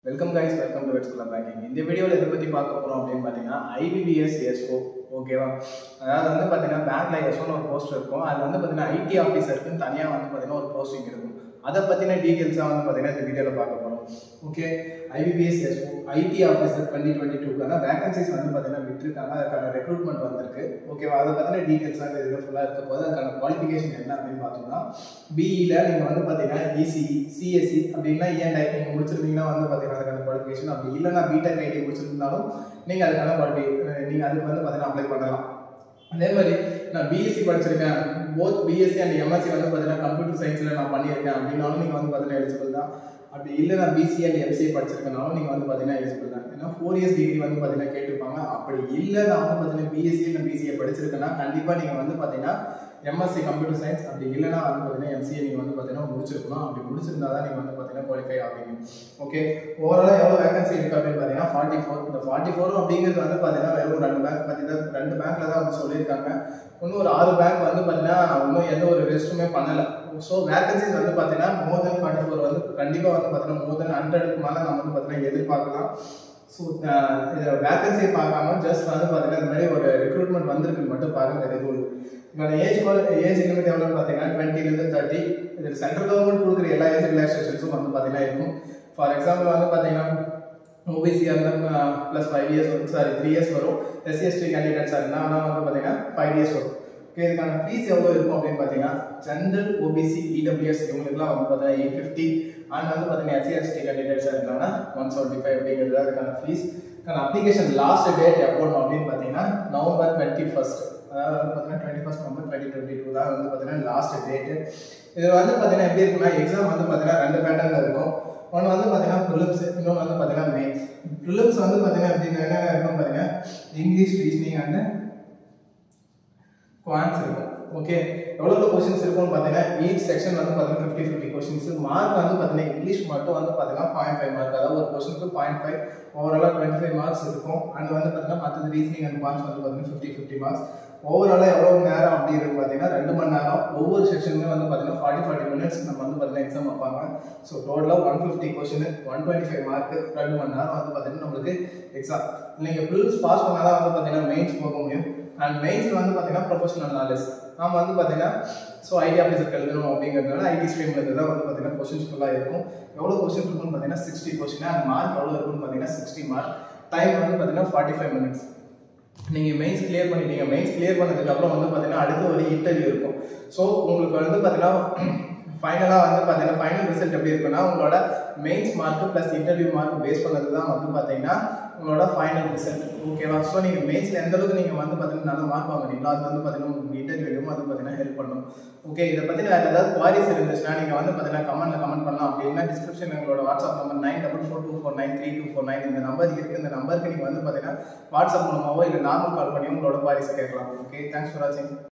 welcome guys welcome to vets club banking இந்த வீடியோவில் எதை பற்றி பார்க்க போகிறோம் அப்படின்னு பார்த்தீங்கன்னா ஐபிபிஎஸ் எஸ்ஓ ஓகேவா அதாவது வந்து பார்த்தீங்கன்னா பேங்க்ல எஸ்ஓன்னு ஒரு போஸ்ட் இருக்கும் அதில் வந்து பார்த்தீங்கன்னா ஐடி ஆஃபீஸருக்குன்னு தனியாக வந்து பார்த்தீங்கன்னா ஒரு போஸ்டிங் இருக்கும் அதை பற்றின டீட்டெயில்ஸாக வந்து பார்த்தீங்கன்னா இந்த வீடியோவில் பார்க்க போகிறோம் okay IBPS SO IT officer twenty twenty டூக்கான வேகன்சிஸ் வந்து பார்த்தீங்கன்னா விட்டுருக்காங்க அதுக்கான ரெக்ரூட்மெண்ட் வந்திருக்கு ஓகேவா அதை பற்றின டீட்டெயில்ஸாக இந்த இதில் ஃபுல்லாக இருக்க போது அதுக்கான குவாலிஃபிகேஷன் என்ன அப்படின்னு பார்த்தோம்னா பிஇயில் நீங்கள் வந்து பார்த்தீங்கன்னா இசிஇ சிஎஸ்சி அப்படின்னா இஎன்ஐ நீங்கள் முடிச்சிருந்தீங்கன்னா வந்து பார்த்தீங்கன்னா அதுக்கான குவாலிஃபிகேஷன் அப்படி இல்லைன்னா பிடெக் ஐடி முடிச்சிருந்தாலும் நீங்கள் அதுக்கான குவாலிஃபி நீங்கள் அதுக்கு வந்து பார்த்தீங்கன்னா அப்ளை பண்ணலாம் அதே மாதிரி நான் பிஎஸ்சி படிச்சிருக்கேன் போத் பிஎஸ்சி அண்ட் எம்எஸ்சி வந்து பார்த்தீங்கன்னா கம்ப்யூட்டர் சயின்ஸில் நான் பண்ணியிருக்கேன் அப்படின்னாலும் நீங்கள் வந்து பார்த்தீங்கன்னா எலிஜிபிள் தான் அப்படி இல்லை நான் பிசி அண்ட் எம்சிஏ படிச்சிருக்கனாலும் நீங்கள் வந்து பார்த்தீங்கன்னா எலிஜிபிள் தான் ஏன்னா ஃபோர் இயர்ஸ் டிகிரி வந்து பார்த்தீங்கன்னா கேட்டிருப்பாங்க அப்படி இல்லை நான் வந்து பார்த்தீங்கன்னா பிஎஸ்சி இல்லை பிசிஏ படிச்சிருக்கேன்னா கண்டிப்பாக நீங்கள் வந்து பார்த்தீங்கன்னா எம்எஸ்சி கம்ப்யூட்டர் சயின்ஸ் அப்படி இல்லைனா வந்து பார்த்தீங்கன்னா எம்சிஏ நீங்கள் வந்து பார்த்தீங்கன்னா முடிச்சிருக்கணும் அப்படி முடிச்சிருந்தா தான் நீங்கள் வந்து பார்த்தீங்கன்னா குவாலிஃபை ஆவீங்க ஓகே ஓவராலாக எவ்வளோ வேகன்சி இருக்குது அப்படின்னு பார்த்தீங்கன்னா ஃபார்ட்டி ஃபோர் இந்த ஃபார்ட்டி ஃபோரும் அப்படிங்கிறது வந்து பார்த்தீங்கன்னா வெறும் ரெண்டு பேங்க் பற்றி தான் ரெண்டு பேங்க்கில் தான் வந்து சொல்லியிருக்காங்க இன்னும் ஒரு ஆறு பேங்க் வந்து பார்த்தீங்கன்னா இன்னும் எந்த ஒரு ரெஸ்ட்டுமே பண்ணலை ஸோ வேகன்சிஸ் வந்து பார்த்தீங்கன்னா மோர் தென் ஃபார்ட்டி ஃபோர் வந்து கண்டிப்பாக வந்து பார்த்தீங்கன்னா மோர் தென் ஹண்ட்ரடுக்கு மேலே நம்ம வந்து பார்த்தீங்கன்னா எதிர்பார்க்கலாம் ஸோ இதை வேகன்சியை பார்க்காம ஜஸ்ட் வந்து பார்த்தீங்கன்னா இந்த மாதிரி ஒரு ரெக்ரூட்மெண்ட் வந்திருக்குன்னு மட்டும் பாருங்க வேறு எதுவும் இல்லை இதோட ஏஜ் ஏஜ் லிமிட் எவ்வளோன்னு பார்த்தீங்கன்னா டுவெண்ட்டிலேருந்து தேர்ட்டி இதில் சென்ட்ரல் கவர்மெண்ட் கொடுக்குற எல்லா ஏஜ் ரிலாக்ஸேஷன்ஸும் வந்து பார்த்தீங்கன்னா இருக்கும் ஃபார் எக்ஸாம்பிள் வந்து பார்த்தீங்கன்னா ஓபிசியாக இருந்தால் ப்ளஸ் ஃபைவ் இயர்ஸ் வரும் சாரி த்ரீ இயர்ஸ் வரும் எஸ்சி எஸ்டி கேண்டிடேட்ஸாக இருந்தால் ஆனால் வந்து பார்த்தீங்கன்னா ஃபைவ் இயர்ஸ் வரும் ஓகே இதுக்கான ஃபீஸ் எவ்வளோ இருக்கும் அப்படின்னு பார்த்தீங்கன்னா ஜென்ரல் ஓபிசி இடபிள்யூஎஸ் இவங்களுக்குலாம் வந்து பார்த்தீங்கன்னா எயிட் ஃபிஃப்டி அண்ட் வந்து பார்த்தீங்கன்னா எஸ்சி எஸ்டி கேண்டிடேட்ஸாக இருந்தாங்கன்னா ஒன் செவன்ட்டி ஃபைவ் அப்படிங்கிறது அதுக்கான ஃபீஸ் அதுக்கான அப்ளிகேஷன் லாஸ்ட் டேட் எப்போ அப்படின்னு பார்த்தீங்கன்னா நவம்பர் டுவெண்ட்டி ஃபஸ்ட் அதாவது வந்து பார்த்தீங்கன்னா twenty first November twenty twenty two தான் வந்து பார்த்தீங்கன்னா லாஸ்ட் டேட்டு இது வந்து பார்த்தீங்கன்னா எப்படி இருக்குன்னா எக்ஸாம் வந்து பார்த்தீங்கன்னா ரெண்டு பேட்டர்னில் இருக்கும் ஒன்று வந்து பார்த்தீங்கன்னா ப்ரிலிம்ஸ் இன்னொன்று வந்து பார்த்தீங்கன்னா மெயின்ஸ் ப்ரிலிம்ஸ் வந்து பார்த்தீங்கன்னா எப்படின்னா என்ன இருக்கும் பார்த்தீங்கன்னா இங்கிலீஷ் ரீசனிங் அண்ட் குவான்ஸ் இருக்கும் ஓகே எவ்வளோ கொஸ்டின்ஸ் இருக்கும்னு பார்த்தீங்கன்னா ஈச் செக்ஷன் வந்து பார்த்தீங்கன்னா ஃபிஃப்டி ஃபிஃப்டி கொஸ்டின்ஸ் மார்க் வந்து பார்த்தீங்கன்னா இங்கிலீஷ் மட்டும் வந்து பார்த்தீங்கன்னா பாயிண்ட் ஃபைவ் மார்க் அதாவது ஒரு கொஸ்டினுக்கு பாயிண்ட் ஃபைவ் ஓவராலாக டுவெண்ட்டி ஃபைவ் மார்க்ஸ் இருக்கும் அண்ட் வந்து பார்த்தீங்கன்னா மற்றது ரீசனிங் அண்ட் குவான்ஸ் வந்து பார்த்தீங்கன்னா ஃபிஃப்டி ஃபிஃப்டி மார்க்ஸ் ஓவராலாக எவ்வளோ நேரம் அப்படி இருக்கு பார்த்தீங்கன்னா ரெண்டு மணி நேரம் ஒவ்வொரு செக்ஷனுமே வந்து பார்த்தீங்கன்னா ஃபார்ட்டி ஃபார்ட்டி மினிட்ஸ் நம்ம வந்து பார்த்தீங்கன்னா எக்ஸாம் வைப்பாங்க ஸோ டோட்டலாக one fifty question one twenty five mark ரெண்டு மணி நேரம் வந்து பார்த்தீங்கன்னா நம்மளுக்கு எக்ஸாம் நீங்கள் ப்ரில்ஸ் பாஸ் பண்ணால் தான் வந்து பார்த்தீங்கன்னா மெயின்ஸ் போக முடியும் அண்ட் மெயின்ஸில் வந்து பார்த்தீங்கன்னா ப்ரொஃபஷனல் நாலேஜ் நாம வந்து பார்த்தீங்கன்னா ஸோ ஐடி ஆஃபீஸருக்கு எழுதணும் அப்படிங்கிறதுனால ஐடி ஸ்ட்ரீமில் இருந்து தான் வந்து பார்த்தீங்கன்னா கொஸ்டின்ஸ் ஃபுல்லாக இருக்கும் எவ்வளோ கொஸ்டின் இருக்குன்னு பார்த்தீங்கன்னா சிக்ஸ்டி கொஸ்டின் அண்ட் மார்க் எவ்வளோ இருக்குன்னு பார்த்தீங்கன்னா சிக்ஸ்டி மார்க் டைம் வந்து பார்த்தீங்கன்னா ஃபார்ட்டி ஃபைவ் மினிட்ஸ் நீங்கள் மெயின்ஸ் கிளியர் பண்ணிட்டீங்க மெயின்ஸ் கிளியர் பண்ணதுக்கப்புறம் வந்து பார்த்தீங்கன்னா அடுத்து ஒரு இன்டர்வியூ இருக்கும் ஸோ உங்களுக்கு வந்து பார்த்தீங்கன்னா ஃபைனலாக வந்து பார்த்தீங்கன்னா ஃபைனல் ரிசல்ட் எப்படி இருக்குன்னா உங்களோட mains mark plus interview mark base பண்ணது தான் வந்து பார்த்தீங்கன்னா உங்களோட ஃபைனல் ரிசல்ட் ஓகேவா ஸோ நீங்கள் மெயின்ஸில் எந்த அளவுக்கு நீங்கள் வந்து பார்த்தீங்கன்னா நல்ல மார்க் வாங்குறீங்களோ அது வந்து பார்த்தீங்கன்னா உங்களுக்கு இன்டர்வியூலையும் அது பார்த்தீங்கன்னா ஹெல்ப் பண்ணும் ஓகே இதை பற்றி வேறு ஏதாவது குவாரிஸ் இருந்துச்சுன்னா நீங்கள் வந்து பார்த்தீங்கன்னா கமெண்ட்டில் கமெண்ட் பண்ணலாம் அப்படின்னா டிஸ்கிரிப்ஷன் எங்களோட WhatsApp number nine double four two four nine three two four nine இந்த நம்பர் இருக்குது இந்த நம்பருக்கு நீங்கள் வந்து பார்த்தீங்கன்னா வாட்ஸ்அப் மூலமாவோ இல்லை நார்மல் கால் பண்ணியும் உங்களோட குவாரிஸ் கேட்கலாம் ஓகே தேங்க்ஸ் ஃபார் வாட்சிங்